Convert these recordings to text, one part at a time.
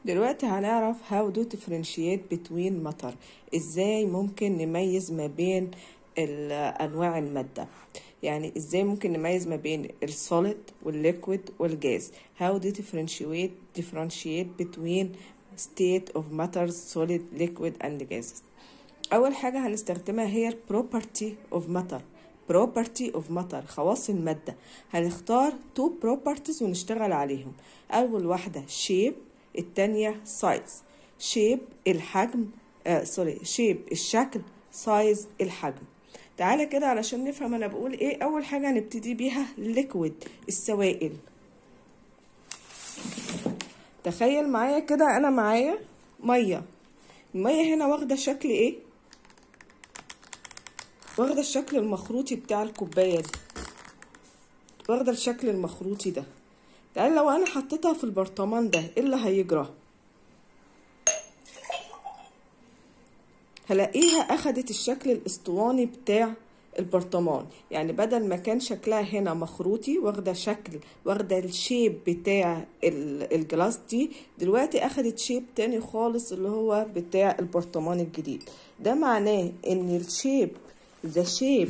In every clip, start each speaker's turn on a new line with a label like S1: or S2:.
S1: دلوقتي هنعرف how to differentiate between matter ازاي ممكن نميز ما بين ال- انواع المادة يعني ازاي ممكن نميز ما بين السوليد والليكويد والجاز how to differentiate differentiate between state of matter solid liquid and gases اول حاجة هنستخدمها هي ال property of matter property of matter خواص المادة هنختار two properties ونشتغل عليهم أول واحدة shape التانية size shape الحجم آه سوري shape الشكل size الحجم تعالى كده علشان نفهم أنا بقول إيه أول حاجة هنبتدي بيها liquid السوائل تخيل معايا كده أنا معايا مية المية هنا واخدة شكل إيه واخدة الشكل المخروطي بتاع الكوباية دي واخدة الشكل المخروطي ده تعال لو انا حطيتها في البرطمان ده ايه اللي هيجرى هلاقيها اخدت الشكل الاسطواني بتاع البرطمان يعني بدل ما كان شكلها هنا مخروطي واخده شكل واخده الشيب بتاع ال- الجلاس دي دلوقتي اخدت شيب تاني خالص اللي هو بتاع البرطمان الجديد ده معناه ان الشيب ذا شيب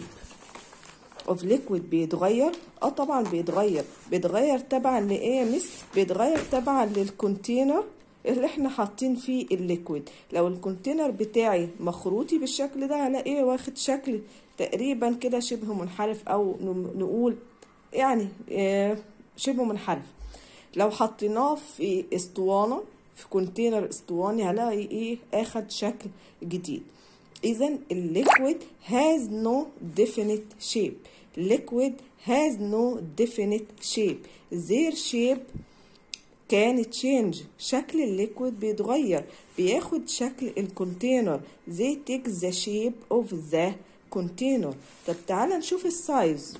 S1: اوف ليكويد بيتغير اه طبعا بيتغير بيتغير تبعا لايه يا مس بيتغير تبعا للكونتينر اللي احنا حاطين فيه الليكويد لو الكونتينر بتاعي مخروطي بالشكل ده هلاقيه واخد شكل تقريبا كده شبه منحرف او نم- نقول يعني آه، شبه منحرف لو حطيناه في اسطوانة في كونتينر اسطواني هلاقي ايه اخد شكل جديد اذا الليكويد has no definite shape liquid has no definite shape their shape كان تشينج شكل الليكويد بيتغير بياخد شكل الكونتينر they take the shape of the container طب تعالى نشوف السايز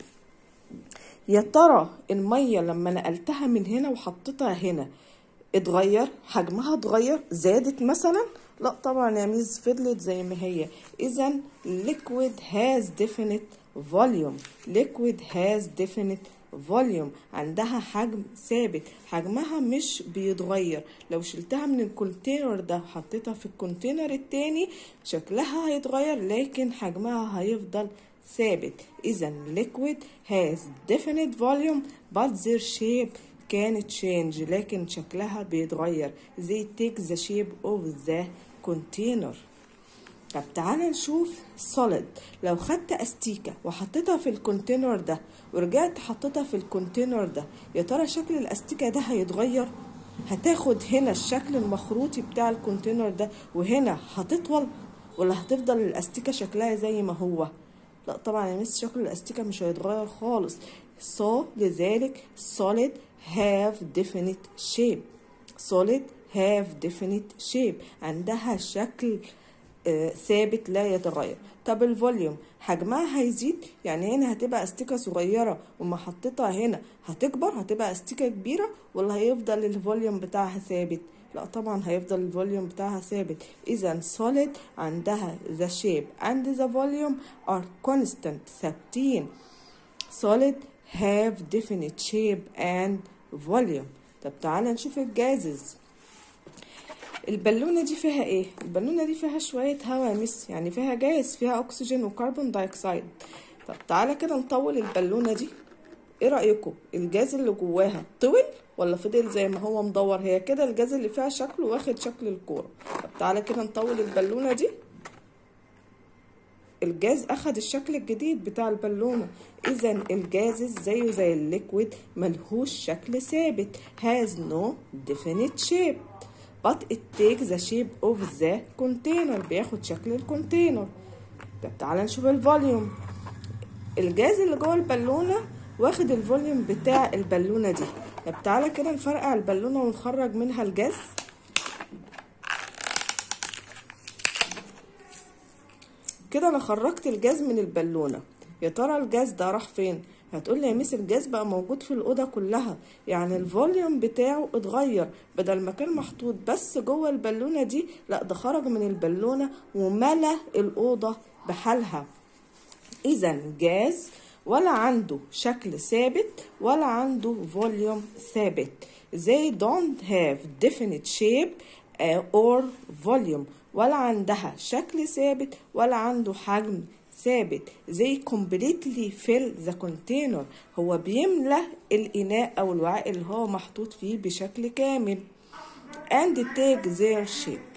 S1: يا ترى المية لما نقلتها من هنا وحطيتها هنا اتغير حجمها اتغير زادت مثلا لا طبعا يا ميز فضلت زي ما هي اذا liquid has definite volume liquid has definite volume عندها حجم ثابت حجمها مش بيتغير لو شلتها من الكونتينر ده وحطيتها في الكونتينر التاني شكلها هيتغير لكن حجمها هيفضل ثابت اذا liquid has definite volume but their shape can change لكن شكلها بيتغير they take the shape of the container طب تعالى نشوف solid لو خدت استيكة وحطيتها في الكونتينر ده ورجعت حطيتها في الكونتينر ده يا ترى شكل الاستيكة ده هيتغير هتاخد هنا الشكل المخروطي بتاع الكونتينر ده وهنا هتطول ولا هتفضل الاستيكة شكلها زي ما هو لا طبعا يا مس شكل الاستيكة مش هيتغير خالص so لذلك solid have definite shape solid have definite shape عندها شكل آه، ثابت لا يتغير طب الفوليوم حجمها هيزيد يعني هنا هتبقى استيكة صغيرة وما حطيتها هنا هتكبر هتبقى استيكة كبيرة ولا هيفضل الفوليوم بتاعها ثابت لا طبعا هيفضل الفوليوم بتاعها ثابت اذا solid عندها the shape and the volume are constant ثابتين solid have definite shape and volume طب تعالى نشوف الجازز البالونة دي فيها ايه؟ البالونة دي فيها شوية هواء يا مس يعني فيها جاز فيها اكسجين وكربون دايوكسيد طب تعالى كده نطول البالونة دي ايه رأيكم الجاز اللي جواها طول ولا فضل زي ما هو مدور هي كده الجاز اللي فيها شكله واخد شكل الكورة طب تعالى كده نطول البالونة دي الجاز اخد الشكل الجديد بتاع البالونة اذا الجاز زيه زي الليكويد ملهوش شكل ثابت has no definite shape but it takes the shape of the container بياخد شكل الكونتينر طب تعالى نشوف الفوليوم الجاز اللي جوه البالونة واخد الفوليوم بتاع البالونة دي طب تعالى كده نفرقع البالونة ونخرج منها الجاز كده انا خرجت الجاز من البالونه يا ترى الجاز ده راح فين هتقول لي يا ميس الجاز بقى موجود في الاوضه كلها يعني الفوليوم بتاعه اتغير بدل ما كان محطوط بس جوه البالونه دي لا ده خرج من البالونه وملا الاوضه بحالها اذا جاز ولا عنده شكل ثابت ولا عنده فوليوم ثابت they don't have definite shape uh, or volume ولا عندها شكل ثابت ولا عنده حجم ثابت they completely fill the container هو بيملى الإناء أو الوعاء اللي هو محطوط فيه بشكل كامل and take their shape